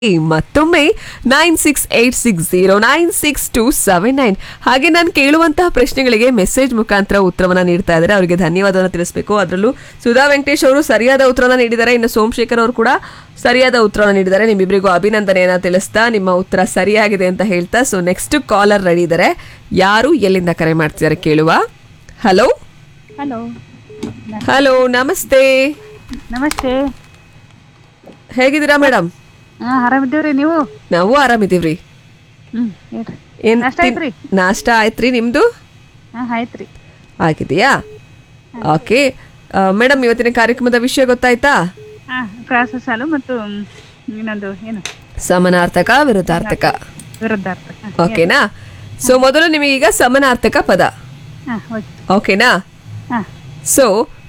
ಮತ್ತೊಮ್ಮೆ nine six eight six zero nine six two seven nine ಹಾಗೆ ನಾನು ಕೇಳುವಂತಹ ಪ್ರಶ್ನೆಗಳಿಗೆ ಮೆಸೇಜ್ ಮುಖಾಂತರ ಉತ್ತರವನ್ನ ನೀಡ್ತಾ ಇದ್ದಾರೆ ಅವರಿಗೆ ಧನ್ಯವಾದವನ್ನು ತಿಳಿಸಬೇಕು ಅದರಲ್ಲೂ ಸುಧಾ ವೆಂಕಟೇಶ್ ಅವರು ಸರಿಯಾದ ಉತ್ತರನ ನೀಡಿದ್ದಾರೆ ಇನ್ನು ಸೋಮಶೇಖರ್ ಅವರು ಕೂಡ ಸರಿಯಾದ ಉತ್ತರವನ್ನು ನೀಡಿದ್ದಾರೆ ನಿಮ್ಮಿಬ್ಬರಿಗೂ ಅಭಿನಂದನೆಯನ್ನ ತಿಳಿಸ್ತಾ ನಿಮ್ಮ ಉತ್ತರ ಸರಿಯಾಗಿದೆ ಅಂತ ಹೇಳ್ತಾ ಸೊ ನೆಕ್ಸ್ಟ್ ಕಾಲರ್ ರೆಡಿ ಇದ್ದಾರೆ ಯಾರು ಎಲ್ಲಿಂದ ಕರೆ ಮಾಡ್ತಿದ್ದಾರೆ ಕೇಳುವ ಹಲೋ ಹಲೋ ಹಲೋ ನಮಸ್ತೆ ನಮಸ್ತೆ ಹೇಗಿದ್ದೀರಾ ಮೇಡಮ್ ಹಾ ಆರಾಮಿದ್ದೀವ್ರಿ ನೀವು ನಾವು ಆರಾಮಿದ್ದೀವ್ರಿ ಹ್ಮ್ ಹೇಳ್ರಿ ಏನ್ ನಾಷ್ಟ ತಿನ್- ಆಯ್ತ್ರಿ? ನಾಷ್ಟ ಆಯ್ತ್ರಿ ನಿಮ್ದು ಹಾ ಆಯ್ತ್ರಿ ಆಗಿದೆಯಾ ಓಕೆ ಮೇಡಮ್ ಇವತ್ತಿನ ಕಾರ್ಯಕ್ರಮದ ವಿಷಯ ಗೊತ್ತಾಯ್ತಾ ಹಾ ಪ್ರಾಸ ಸಾಲು ಮತ್ತು ಮ್, ಇನ್ನೊಂದು ಏನು ಸಮಾನಾರ್ಥಕ ವಿರುದ್ಧಾರ್ಥಕ ವಿರುದ್ಧಾರ್ಥ ಹಾ, ಓಕೆನಾ ಸೊ ಮೊದಲು ನಿಮಗೀಗ ಸಮಾನಾರ್ಥಕ ಪದ ಹಾ ಓಕೆ ಓಕೆನಾ ಹಾ ಸೊ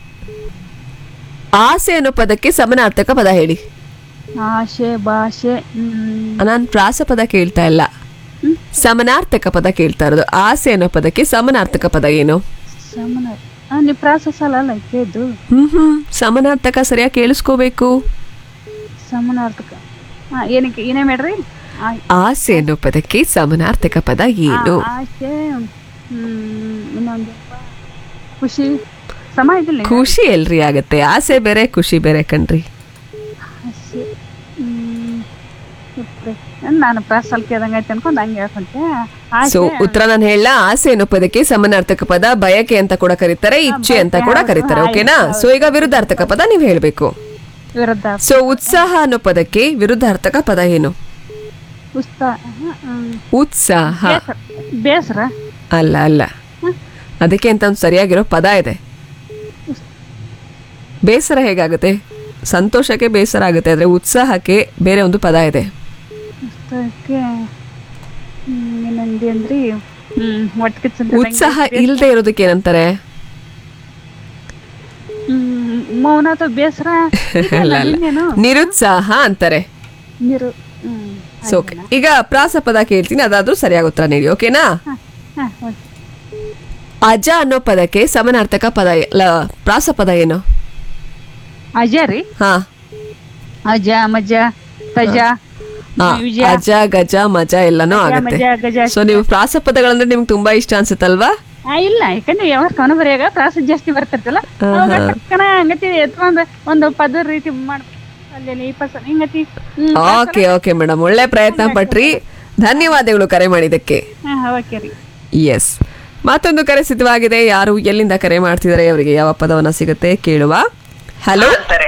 ಆಸೆ ಅನ್ನೋ ಪದಕ್ಕೆ ಸಮಾನಾರ್ಥಕ ಪದ ಹೇಳಿ ಆಶೆ ಭಾಷೆ ಹ್ಮ್, ನಾನು ಪ್ರಾಸ ಪದ ಕೇಳ್ತಾ ಇಲ್ಲ ಸಮಾನಾರ್ಥಕ ಪದ ಕೇಳ್ತಾ ಇರೋದು ಆಸೆ ಅನ್ನೋ ಪದಕ್ಕೆ ಸಮಾನಾರ್ಥಕ ಪದ ಏನು ಸಮನ ಹಾ ನೀವು ಪ್ರಾಸ ಸಾಲ ಅಲ್ಲ ಕೇದ್ದು ಹ್ಮ್ ಹ್ಮ್ ಸಮಾನಾರ್ಥಕ ಸರಿಯಾಗಿ ಕೇಳಿಸ್ಕೋಬೇಕು ಸಮನಾರ್ಥಕ ಹಾ ಏನಕ್ಕೆ ಏನೇ ಮಾಡ್ರಿ ಆ- ಆಸೆ ಅನ್ನೋ ಪದಕ್ಕೆ ಸಮಾನಾರ್ಥಕ ಪದ ಏನು ಆ- ಆಶೆ ಹ್ಮ್, ಇನ್ನೊಂದು ಖುಷಿ ಸಮ ಇದಿಲ್ಲ ಖುಷಿ ಎಲ್ರಿ ಆಗತ್ತೆ ಆಸೆ ಬೇರೆ ಖುಷಿ ಬೇರೆ ಕಣ್ರಿ ಆಸೆ ಹ್ಮ್, ಇಪ್ರೆ. ನಾನು ಪ್ರಾಸ ಸ್ವಲ್ಪ ಕೇಳ್ದಂಗೆ ಆಯ್ತು ಅನ್ಕೊಂಡು ಹಂಗೆ ಹೇಳ್ಕೊಂತೆ ಸೊ ಆಸೆ ಉತ್ತರ ನಾನು ಹೇಳ ಆಸೆ ಅನ್ನೋ ಪದಕ್ಕೆ ಸಮಾನಾರ್ಥಕ ಪದ ಬಯಕೆ ಅಂತ ಕೂಡ ಕರೀತಾರೆ ಇಚ್ಛೆ ಅಂತ ಕೂಡ ಕರೀತಾರೆ ಓಕೆನಾ ಸೊ ಈಗ ವಿರುದ್ಧಾರ್ಥಕ ಪದ ನೀವು ಹೇಳ್ಬೇಕು ವಿರುದ್ಧ ಸೊ ಉತ್ಸಾಹ ಅನ್ನೋ ಪದಕ್ಕೆ ವಿರುದ್ಧಾರ್ಥಕ ಪದ ಏನು ಉತ್ಸಾಹ ಹ್ಮ್. ಉತ್ಸಾಹ ಬೇಸರ ಬೇಸರ ಅಲ್ಲ ಅಲ್ಲ ಅದಕ್ಕೆ ಅಂತ ಒಂದು ಸರಿಯಾಗಿರೋ ಪದ ಇದೆ ಬೇಸರ ಹೇಗಾಗುತ್ತೆ ಸಂತೋಷಕ್ಕೆ ಬೇಸರ ಆಗುತ್ತೆ ಆದ್ರೆ ಉತ್ಸಾಹಕ್ಕೆ ಬೇರೆ ಒಂದು ಪದ ಇದೆ ಉತ್ಸಾಹಕ್ಕೆ ಹ್ಮ್, ಇನ್ನೊಂದು ಅಂದ್ರಿ ಹ್ಮ್ ಒಟ್ಟು ಕಿಚ್ಚಂತ ಉತ್ಸಾಹ ಇಲ್ಲದೆ ಇರೋದಕ್ಕೆ ಏನಂತಾರೆ ಹ್ಮ್ ಮೌನ ಅಥವಾ ಬೇಸರ ಅಲ್ಲ ಅಲ್ಲ ಇನ್ನೇನು ನಿರುತ್ಸಾಹ ಅಂತಾರೆ ನೀರು ಹ್ಮ್ ಸೊ ಈಗ ಪ್ರಾಸ ಪದ ಕೇಳ್ತೀನಿ ಅದಾದ್ರೂ ಸರಿಯಾಗಿ ಉತ್ತರ ನೀಡಿ ಓಕೆನಾ ಹಾ, ಹಾ, ಓಕೆ. ಅಜ ಅನ್ನೋ ಪದಕ್ಕೆ ಸಮಾನಾರ್ಥಕ ಪದ ಲ ಪ್ರಾಸ ಪದ ಏನು ಅಜ ರೀ ಹಾ ಅಜ ಮಜ ತಜ ಹಾ, ವಿಜಯ ಅಜ ಗಜ ಮಜ ಎಲ್ಲಾನು ಅಜ, ಆಗುತ್ತೆ ಮಜ, ಗಜ. ಸೊ ನೀವು ಪ್ರಾಸ ಪದಗಳಂದ್ರೆ ನಿಮ್ಗೆ ತುಂಬಾ ಇಷ್ಟ ಅನ್ಸುತ್ತಲ್ವಾ ಆ, ಇಲ್ಲ ಯಾಕಂದ್ರೆ ಯಾವ ಕವನ ಬರೆಯಾಗ ಪ್ರಾಸ ಜಾಸ್ತಿ ಬರ್ತಿರ್ತಲ್ಲ ಅವಾಗ ಟಕ್ಕನ ಹಂಗತಿ ಎತ್ಕೊಂಡ್ ಒಂದು ಪದ ರೀತಿ ಮಾಡ್ ಅಲ್ಲಿ ಈ ಪಸ ಹಿಂಗತಿ ಹ್ಮ್ ಓಕೆ ಓಕೆ ಮೇಡಮ್ ಒಳ್ಳೆ ಪ್ರಯತ್ನ ಪಟ್ರಿ ಧನ್ಯವಾದಗಳು ಕರೆ ಮಾಡಿದ್ದಕ್ಕೆ ಹಾ ಓಕೆ ರೀ ಎಸ್ ಮತ್ತೊಂದು ಕರೆ ಸಿದ್ಧವಾಗಿದೆ ಯಾರು ಎಲ್ಲಿಂದ ಕರೆ ಮಾಡ್ತಿದ್ದಾರೆ ಅವರಿಗೆ ಯಾವ ಪದವನ್ನ ಸಿಗುತ್ತೆ ಕೇಳುವ ಹಲೋ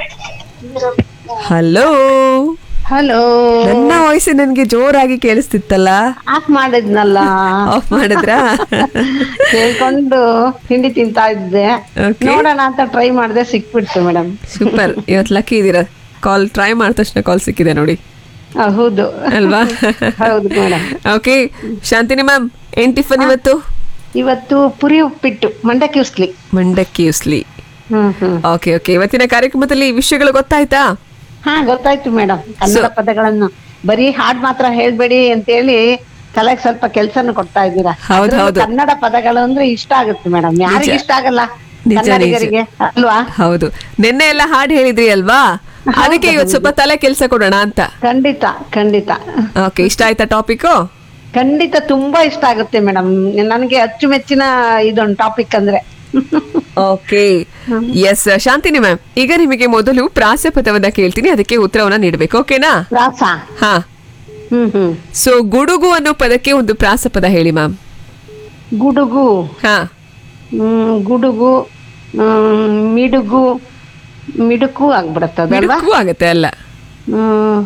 ಹಲೋ ಹಲೋ ನನ್ನ ವಾಯ್ಸ್ ನನಗೆ ಜೋರಾಗಿ ಕೇಳಿಸ್ತಿತ್ತಲ್ಲ ಆಫ್ ಮಾಡಿದ್ನಲ್ಲ ಆಫ್ ಮಾಡಿದ್ರಾ ಕೇಳ್ಕೊಂಡು ತಿಂಡಿ ತಿಂತಾ ಇದ್ದೆ Okay. ನೋಡೋಣ ಅಂತ ಟ್ರೈ ಮಾಡಿದೆ ಸಿಕ್ಬಿಡ್ತು ಮೇಡಮ್ ಸೂಪರ್ ಇವತ್ತು ಲಕ್ಕಿ ಇದ್ದೀರಾ ಕಾಲ್ ಟ್ರೈ ಮಾಡಿದ ತಕ್ಷಣ ಕಾಲ್ ಸಿಕ್ಕಿದೆ ನೋಡಿ ಹೌದು ಅಲ್ವಾ ಹೌದು ಮೇಡಮ್ ಓಕೆ ಶಾಂತಿನಿ ಮ್ಯಾಮ್ ಏನ್ ಟಿಫನ್ ಇವತ್ತು ಇವತ್ತು ಪುರಿ ಉಪ್ಪಿಟ್ಟು ಮಂಡಕ್ಕಿ ಉಸ್ಲಿ ಮಂಡಕ್ಕಿ ಉಸ್ಲಿ ಹ್ಮ್ ಹ್ಮ್ ಓಕೆ ಓಕೆ ಇವತ್ತಿನ ಕಾರ್ಯಕ್ರಮದಲ್ಲಿ ಈ ವಿಷಯಗಳು ಗೊತ್ತಾಯ್ತಾ ಹಾ ಗೊತ್ತಾಯ್ತು ಮೇಡಮ್ ಕನ್ನಡ ಪದಗಳನ್ನು ಬರೀ ಹಾಡ್ ಮಾತ್ರ ಹೇಳ್ಬೇಡಿ ಅಂತೇಳಿ ತಲೆಗೆ ಸ್ವಲ್ಪ ಕೆಲ್ಸನ ಕೊಡ್ತಾ ಇದ್ದೀರಾ ಹೌದು, ಅದ್ರಲ್ಲೂ ಹೌದು. ಕನ್ನಡ ಪದಗಳು ಅಂದ್ರೆ ಇಷ್ಟ ಆಗುತ್ತೆ ಮೇಡಮ್ ಯಾರಿಗೆ ಇಷ್ಟ ಆಗಲ್ಲ ನಿಜ, ಕನ್ನಡಿಗರಿಗೆ ಅಲ್ವಾ ಹೌದು ನಿನ್ನೆ ಎಲ್ಲ ಹಾಡು ಹೇಳಿದ್ರಿ ಅಲ್ವಾ ಅದಕ್ಕೆ ಇವತ್ತು ಸ್ವಲ್ಪ ತಲೆ ಕೆಲಸ ಕೊಡೋಣ ಅಂತ ಖಂಡಿತ ಖಂಡಿತ ಓಕೆ ಇಷ್ಟ ಆಯ್ತಾ ಟಾಪಿಕ್ ಖಂಡಿತ ತುಂಬಾ ಇಷ್ಟ ಆಗುತ್ತೆ ಮೇಡಮ್ ನನಗೆ ಅಚ್ಚುಮೆಚ್ಚಿನ ಇದೊಂದು ಟಾಪಿಕ್ ಅಂದ್ರೆ ಓಕೆ ಎಸ್ ಶಾಂತಿನಿ ಮ್ಯಾಮ್ ಈಗ ನಿಮಗೆ ಮೊದಲು ಪ್ರಾಸ ಪದವನ್ನ ಕೇಳ್ತೀನಿ ಅದಕ್ಕೆ ಉತ್ತರವನ್ನ ನೀಡಬೇಕು ಓಕೆನಾ ಪ್ರಾಸ ಹಾ ಹ್ಮ್ ಹ್ಮ್ ಸೊ ಗುಡುಗು ಅನ್ನೋ ಪದಕ್ಕೆ ಒಂದು ಪ್ರಾಸ ಪದ ಹೇಳಿ ಮ್ಯಾಮ್ ಗುಡುಗು ಹಾ ಹ್ಮ್ ಗುಡುಗು ಹ್ಮ್ ಮಿಡುಗು ಮಿಡುಕು ಆಗ್ಬಿಡತ್ತದಲ್ವಾ ಮಿಡುಕು ಆಗತ್ತೆ ಅಲ್ಲ ಹ್ಮ್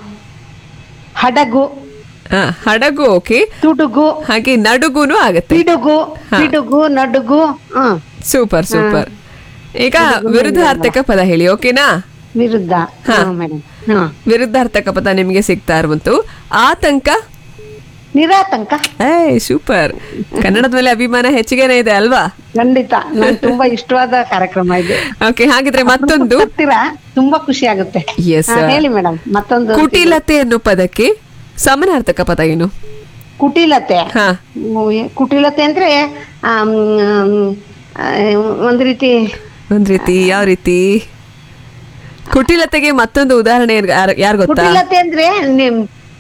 ಹಡಗು ಹಾ ಹಡಗು ಓಕೆ ತುಡುಗು ಹಾಗೆ ನಡುಗುನು ಆಗತ್ತೆ ಪಿಡುಗು ಪಿಡುಗು ನಡುಗು ಹ್ಮ್ ಸೂಪರ್ ಸೂಪರ್ ಈಗ ವಿರುದ್ಧಾರ್ಥಕ ಪದ ಹೇಳಿ ಓಕೆನಾ ವಿರುದ್ಧ ಮೇಡಮ್ ಹಾ ವಿರುದ್ಧಾರ್ಥಕ ಪದ ನಿಮಗೆ ಸಿಗ್ತಾ ಇರುವಂತು ಆತಂಕ ನಿರಾತಂಕ ಏ ಸೂಪರ್ ಕನ್ನಡದ ಮೇಲೆ ಅಭಿಮಾನ ಹೆಚ್ಚಿಗೆನೇ ಇದೆ ಅಲ್ವಾ ಖಂಡಿತ ನನ್ಗೆ ತುಂಬಾ ಇಷ್ಟವಾದ ಕಾರ್ಯಕ್ರಮ ಇದು ಓಕೆ ಹಾಗಿದ್ರೆ ಮತ್ತೊಂದು ಬರ್ತೀರಾ ತುಂಬಾ ಖುಷಿ ಆಗುತ್ತೆ ಎಸ್ ಹಾ, ಹೇಳಿ ಮೇಡಮ್ ಮತ್ತೊಂದು ಕುಟಿಲತೆ ಅನ್ನೋ ಪದಕ್ಕೆ ಸಮಾನಾರ್ಥಕ ಪದ ಏನು ಕುಟಿಲತೆ ಹಾ ಓ, ಏ- ಕುಟಿಲತೆ ಅಂದ್ರೆ ಆಮ್, ಆಮ್, ಆ, ಒಂದ್ ರೀತಿ ಒಂದ್ ರೀತಿ ಯಾವ ರೀತಿ ಕುಟಿಲತೆಗೆ ಮತ್ತೊಂದು ಉದಾಹರಣೆ ಯಾರು ಗೊತ್ತಾ ಕುಟಿಲತೆ ಅಂದ್ರೆ ನಿಮ್